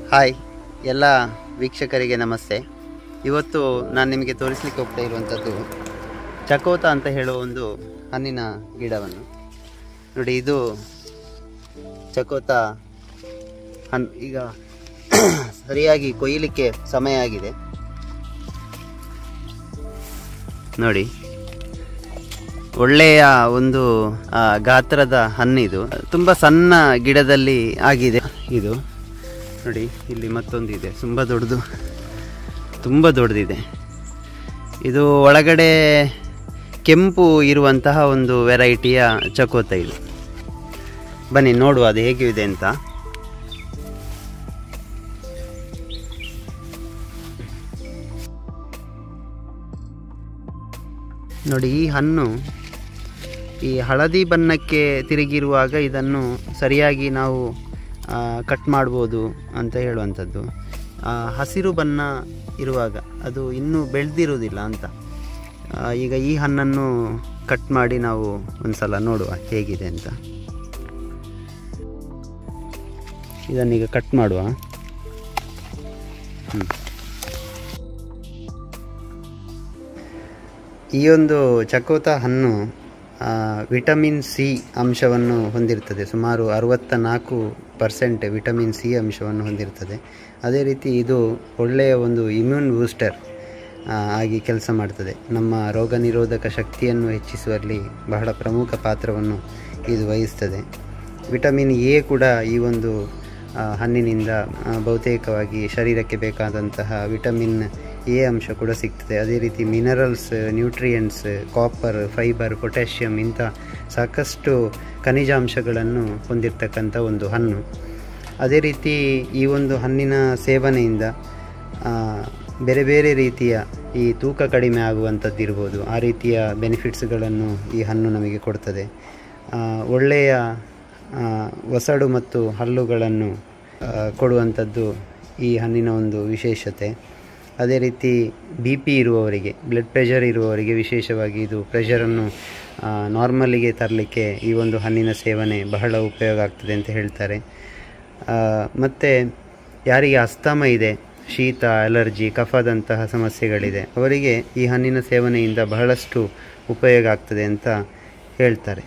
hi ಎಲ್ಲ ವೀಕ್ಷಕರಿಗೆ ನಮಸ್ತೆ ಇವತ್ತು ನಾನು ನಿಮಗೆ ತೋರಿಸ್ಲಿಕ್ಕೆ ಹೋಗ್ತಾ ಇರುವಂಥದ್ದು ಚಕೋತ ಅಂತ ಹೇಳುವ ಒಂದು ಹಣ್ಣಿನ ಗಿಡವನ್ನು ನೋಡಿ ಇದು ಚಕೋತ ಹಣ್ಣು ಈಗ ಸರಿಯಾಗಿ ಕೊಯ್ಯಲಿಕ್ಕೆ ಸಮಯ ಆಗಿದೆ ನೋಡಿ ಒಳ್ಳೆಯ ಒಂದು ಆ, ಗಾತ್ರದ ಹಣ್ಣಿದು ತುಂಬ ಸಣ್ಣ ಗಿಡದಲ್ಲಿ ಆಗಿದೆ ಇದು ನೋಡಿ ಇಲ್ಲಿ ಮತ್ತೊಂದು ಇದೆ ತುಂಬ ದೊಡ್ಡದು ತುಂಬ ದೊಡ್ಡದಿದೆ ಇದು ಒಳಗಡೆ ಕೆಂಪು ಇರುವಂತಹ ಒಂದು ವೆರೈಟಿಯ ಚಕೋತ ಇದು ಬನ್ನಿ ನೋಡುವ ಅದು ಹೇಗಿದೆ ಅಂತ ನೋಡಿ ಈ ಹಣ್ಣು ಈ ಹಳದಿ ಬಣ್ಣಕ್ಕೆ ತಿರುಗಿರುವಾಗ ಇದನ್ನು ಸರಿಯಾಗಿ ನಾವು ಆ, ಕಟ್ ಮಾಡ್ಬೋದು ಅಂತ ಹೇಳುವಂಥದ್ದು ಆ, ಹಸಿರು ಬಣ್ಣ ಇರುವಾಗ ಅದು ಇನ್ನೂ ಬೆಳೆದಿರುವುದಿಲ್ಲ ಅಂತ ಆ, ಈಗ ಈ ಹಣ್ಣನ್ನು ಕಟ್ ಮಾಡಿ ನಾವು ಒಂದ್ಸಲ ನೋಡುವ ಹೇಗಿದೆ ಅಂತ ಇದನ್ನೀಗ ಕಟ್ ಮಾಡುವ ಹ್ಞೂ ಈ ಒಂದು ಚಕೋತ ಹಣ್ಣು ಆ, ವಿಟಮಿನ್ ಸಿ ಅಂಶವನ್ನು ಹೊಂದಿರ್ತದೆ ಸುಮಾರು ಅರವತ್ತ ನಾಲ್ಕು ಪರ್ಸೆಂಟ್ ವಿಟಮಿನ್ ಸಿ ಅಂಶವನ್ನು ಹೊಂದಿರ್ತದೆ ಅದೇ ರೀತಿ ಇದು ಒಳ್ಳೆಯ ಒಂದು ಇಮ್ಯೂನ್ ಬೂಸ್ಟರ್ ಆ, ಆಗಿ ಕೆಲಸ ಮಾಡ್ತದೆ ನಮ್ಮ ರೋಗ ನಿರೋಧಕ ಶಕ್ತಿಯನ್ನು ಹೆಚ್ಚಿಸುವಲ್ಲಿ ಬಹಳ ಪ್ರಮುಖ ಪಾತ್ರವನ್ನು ಇದು ವಹಿಸ್ತದೆ ವಿಟಮಿನ್ ಎ ಕೂಡ ಈ ಒಂದು ಆ, ಹಣ್ಣಿನಿಂದ ಆ, ಬಹುತೇಕವಾಗಿ ಶರೀರಕ್ಕೆ ಬೇಕಾದಂತಹ ವಿಟಮಿನ್ ಎ ಅಂಶ ಕೂಡ ಸಿಗ್ತದೆ ಅದೇ ರೀತಿ minerals nutrients copper fibre potassium ಇಂಥ ಸಾಕಷ್ಟು ಖನಿಜಾಂಶಗಳನ್ನು ಹೊಂದಿರತಕ್ಕಂಥ ಒಂದು ಹಣ್ಣು ಅದೇ ರೀತಿ ಈ ಒಂದು ಹಣ್ಣಿನ ಸೇವನೆಯಿಂದ ಆ, ಬೇರೆ ಬೇರೆ ರೀತಿಯ ಈ ತೂಕ ಕಡಿಮೆ ಆಗುವಂಥದ್ದು ಇರ್ಬೋದು ಆ ರೀತಿಯ ಬೆನಿಫಿಟ್ಸ್ಗಳನ್ನು ಈ ಹಣ್ಣು ನಮಗೆ ಕೊಡ್ತದೆ ಆ, ಒಳ್ಳೆಯ ಆ, ಒಸಡು ಮತ್ತು ಹಲ್ಲುಗಳನ್ನು ಆ, ಕೊಡುವಂಥದ್ದು ಈ ಹಣ್ಣಿನ ಒಂದು ವಿಶೇಷತೆ ಅದೇ ರೀತಿ ಬಿ ಪಿ ಇರುವವರಿಗೆ ಬ್ಲಡ್ ಪ್ರೆಷರ್ ಇರುವವರಿಗೆ ವಿಶೇಷವಾಗಿ ಇದು ಪ್ರೆಷರನ್ನು ನಾರ್ಮಲಿಗೆ ತರಲಿಕ್ಕೆ ಈ ಒಂದು ಹಣ್ಣಿನ ಸೇವನೆ ಬಹಳ ಉಪಯೋಗ ಆಗ್ತದೆ ಅಂತ ಹೇಳ್ತಾರೆ ಮತ್ತು ಯಾರಿಗೆ ಅಸ್ತಮ ಇದೆ ಶೀತ ಅಲರ್ಜಿ ಕಫದಂತಹ ಸಮಸ್ಯೆಗಳಿದೆ ಅವರಿಗೆ ಈ ಹಣ್ಣಿನ ಸೇವನೆಯಿಂದ ಬಹಳಷ್ಟು ಉಪಯೋಗ ಆಗ್ತದೆ ಅಂತ ಹೇಳ್ತಾರೆ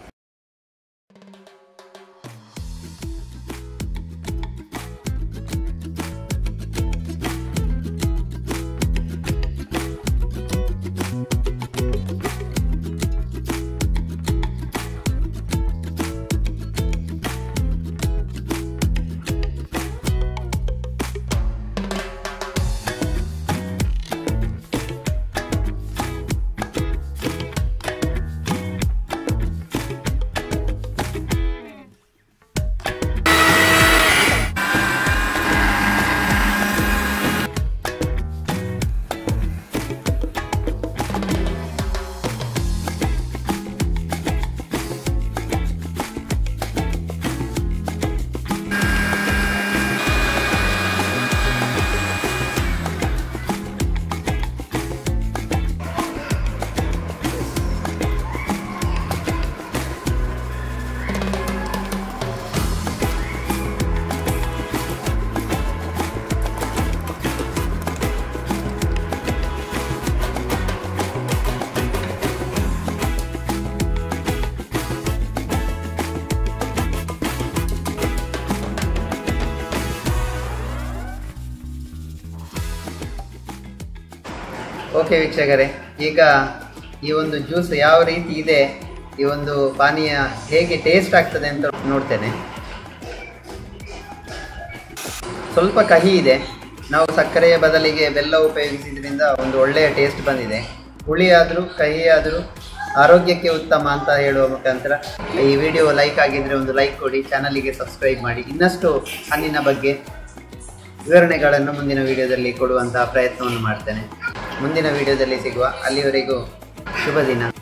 ಓಕೆ ವೀಕ್ಷಕರೇ ಈಗ ಈ ಒಂದು ಜ್ಯೂಸ್ ಯಾವ ರೀತಿ ಇದೆ ಈ ಒಂದು ಪಾನೀಯ ಹೇಗೆ ಟೇಸ್ಟ್ ಆಗ್ತದೆ ಅಂತ ನೋಡ್ತೇನೆ ಸ್ವಲ್ಪ ಕಹಿ ಇದೆ ನಾವು ಸಕ್ಕರೆಯ ಬದಲಿಗೆ ಬೆಲ್ಲ ಉಪಯೋಗಿಸಿದ್ರಿಂದ ಒಂದು ಒಳ್ಳೆಯ ಟೇಸ್ಟ್ ಬಂದಿದೆ ಹುಳಿ ಆದರೂ ಕಹಿ ಆದರೂ ಆರೋಗ್ಯಕ್ಕೆ ಉತ್ತಮ ಅಂತ ಹೇಳುವ ಮುಖಾಂತರ ಈ ವಿಡಿಯೋ ಲೈಕ್ ಆಗಿದ್ರೆ ಒಂದು ಲೈಕ್ ಕೊಡಿ ಚಾನಲಿಗೆ ಸಬ್ಸ್ಕ್ರೈಬ್ ಮಾಡಿ ಇನ್ನಷ್ಟು ಹಣ್ಣಿನ ಬಗ್ಗೆ ವಿವರಣೆಗಳನ್ನು ಮುಂದಿನ ವಿಡಿಯೋದಲ್ಲಿ ಕೊಡುವಂತಹ ಪ್ರಯತ್ನವನ್ನು ಮಾಡ್ತೇನೆ ಮುಂದಿನ ವಿಡಿಯೋದಲ್ಲಿ ಸಿಗುವ ಅಲ್ಲಿವರೆಗೂ ಶುಭ ದಿನ